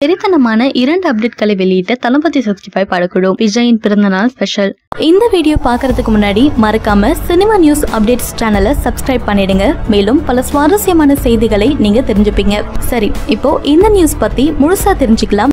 வெறித்தனமான இரண்டு அப்டேட்களை வெளியிட்ட தளபதி சிக்ஸ்டி ஃபைவ் படக்குழு விஜயின் பிறந்தநாள் ஸ்பெஷல் இந்த வீடியோ பார்க்கறதுக்கு முன்னாடி மறக்காம சினிமா நியூஸ் அப்டேட்ஸ் சேனலை சப்ஸ்கிரைப் பண்ணிடுங்க மேலும் பல சுவாரஸ்யமான செய்திகளை நீங்க தெரிஞ்சுப்பீங்க சரி இப்போ இந்த நியூஸ் பத்தி முழுசா தெரிஞ்சுக்கலாம்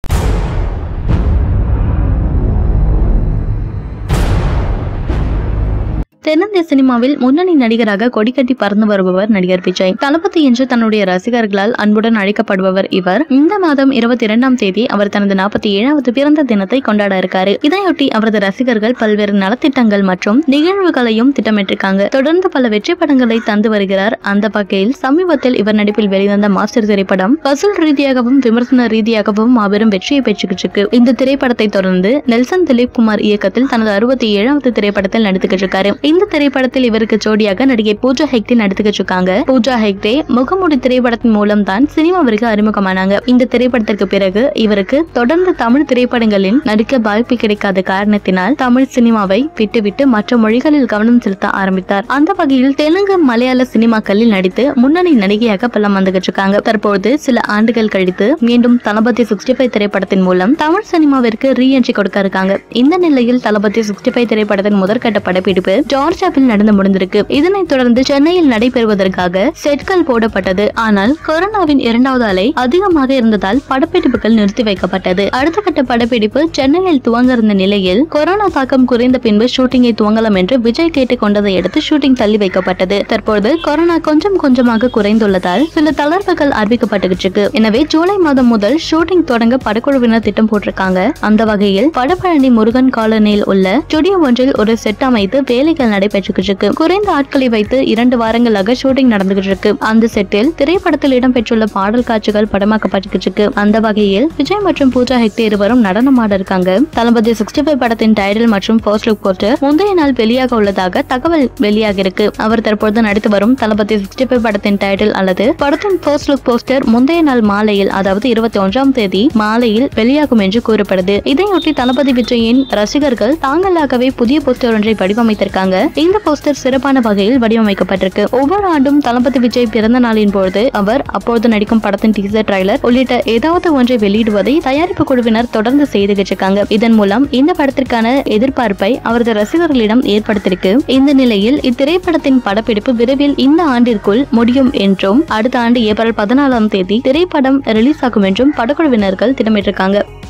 தென்னிந்திய சினிமாவில் முன்னணி நடிகராக கொடிக்கட்டி பறந்து வருபவர் நடிகர் விஜய் தளபதி என்று தன்னுடைய ரசிகர்களால் அன்புடன் அழைக்கப்படுபவர் இவர் இந்த மாதம் இருபத்தி இரண்டாம் தேதி அவர் தனது நாற்பத்தி ஏழாவது பிறந்த தினத்தை கொண்டாட இருக்காரு இதனையொட்டி அவரது ரசிகர்கள் பல்வேறு நலத்திட்டங்கள் மற்றும் நிகழ்வுகளையும் திட்டமிட்டிருக்காங்க தொடர்ந்து பல வெற்றி படங்களை தந்து வருகிறார் அந்த வகையில் சமீபத்தில் இவர் நடிப்பில் வெளிவந்த மாஸ்டர் திரைப்படம் வசூல் ரீதியாகவும் விமர்சன ரீதியாகவும் மாபெரும் வெற்றியை பெற்றுக்கிட்டு இருக்கு இந்த திரைப்படத்தை தொடர்ந்து நெல்சன் திலீப் குமார் இயக்கத்தில் தனது அறுபத்தி ஏழாவது திரைப்படத்தில் நடித்துக்கிட்டு இருக்காரு இந்த திரைப்படத்தில் இவருக்கு ஜோடியாக நடிகை பூஜா ஹெக்டே நடித்துக்கிட்டு இருக்காங்க பூஜா ஹெக்டே முகமூடி திரைப்படத்தின் மூலம் தான் சினிமாவிற்கு அறிமுகமானாங்க இந்த திரைப்படத்திற்கு பிறகு இவருக்கு தொடர்ந்து தமிழ் திரைப்படங்களில் நடிக்க வாய்ப்பு கிடைக்காத காரணத்தினால் தமிழ் சினிமாவை விட்டுவிட்டு மற்ற மொழிகளில் கவனம் செலுத்த ஆரம்பித்தார் அந்த வகையில் தெலுங்கு மலையாள சினிமாக்களில் நடித்து முன்னணி நடிகையாக பலம் வந்துகிட்டு இருக்காங்க தற்போது சில ஆண்டுகள் கழித்து மீண்டும் தளபதி சிக்ஸ்டி ஃபைவ் திரைப்படத்தின் மூலம் தமிழ் சினிமாவிற்கு ரீ என்ட்ரி கொடுக்க இருக்காங்க இந்த நிலையில் தளபதி சிக்ஸ்டி ஃபைவ் திரைப்படத்தின் முதற்கட்ட படப்பிடிப்பு ஜார்ஜியாவில் நடந்து முடிந்திருக்கு இதனைத் தொடர்ந்து சென்னையில் நடைபெறுவதற்காக செட்கள் போடப்பட்டது ஆனால் கொரோனாவின் இரண்டாவது அலை அதிகமாக இருந்ததால் படப்பிடிப்புகள் நிறுத்தி வைக்கப்பட்டது அடுத்த கட்ட படப்பிடிப்பு சென்னையில் துவங்க இருந்த நிலையில் கொரோனா தாக்கம் குறைந்த பின்பு ஷூட்டிங்கை துவங்கலாம் என்று விஜய் கேட்டுக் கொண்டதை அடுத்து ஷூட்டிங் தள்ளி வைக்கப்பட்டது தற்போது கொரோனா கொஞ்சம் கொஞ்சமாக குறைந்துள்ளதால் சில தளர்வுகள் அறிவிக்கப்பட்டுகிட்டு இருக்கு எனவே ஜூலை மாதம் முதல் ஷூட்டிங் தொடங்க படக்குழுவினர் திட்டம் போட்டிருக்காங்க அந்த வகையில் வடபழனி முருகன் காலனியில் உள்ள ஸ்டுடியோ ஒன்றில் ஒரு செட் அமைத்து வேலைகள் நடைபெற்றுகிட்டு இருக்கு குறைந்த ஆட்களை வைத்து இரண்டு வாரங்களாக ஷூட்டிங் நடந்துகிட்டு இருக்கு அந்த செட்டில் திரைப்படத்தில் இடம்பெற்றுள்ள பாடல் காட்சிகள் படமாக்கப்பட்டுகிட்டு இருக்கு அந்த வகையில் விஜய் மற்றும் பூஜா ஹெக்டே இருவரும் நடனம் ஆட இருக்காங்க தளபதி சிக்ஸ்டி ஃபைவ் படத்தின் டைட்டில் மற்றும் ஃபர்ஸ்ட் லுக் போஸ்டர் முந்தைய நாள் வெளியாக உள்ளதாக தகவல் வெளியாக இருக்கு அவர் தற்போது நடித்து வரும் தளபதி சிக்ஸ்டி ஃபைவ் படத்தின் டைட்டில் அல்லது படத்தின் ஃபர்ஸ்ட் லுக் போஸ்டர் முந்தைய நாள் மாலையில் அதாவது இருபத்தி ஒன்றாம் தேதி மாலையில் வெளியாகும் என்று கூறப்படுது இதையொட்டி தளபதி விஜயின் ரசிகர்கள் தாங்களாகவே புதிய போஸ்டர் ஒன்றை வடிவமைத்திருக்காங்க இந்த போஸ்டர் சிறப்பான வகையில் வடிவமைக்கப்பட்டிருக்கு ஒவ்வொரு ஆண்டும் தளபதி விஜய் பிறந்த நாளின் பொழுது அவர் அப்போது நடிக்கும் படத்தின் டீசர் ட்ரைலர் உள்ளிட்ட ஏதாவது ஒன்றை வெளியிடுவதை தயாரிப்பு குழுவினர் தொடர்ந்து செய்துகிட்டு இருக்காங்க இதன் மூலம் இந்த படத்திற்கான எதிர்பார்ப்பை அவரது ரசிகர்களிடம் ஏற்படுத்தியிருக்கு இந்த நிலையில் இத்திரைப்படத்தின் படப்பிடிப்பு விரைவில் இந்த ஆண்டிற்குள் முடியும் என்றும் அடுத்த ஆண்டு ஏப்ரல் பதினாலாம் தேதி திரைப்படம் ரிலீஸ் ஆகும் என்றும் படக்குழுவினர்கள் திட்டமிட்டிருக்காங்க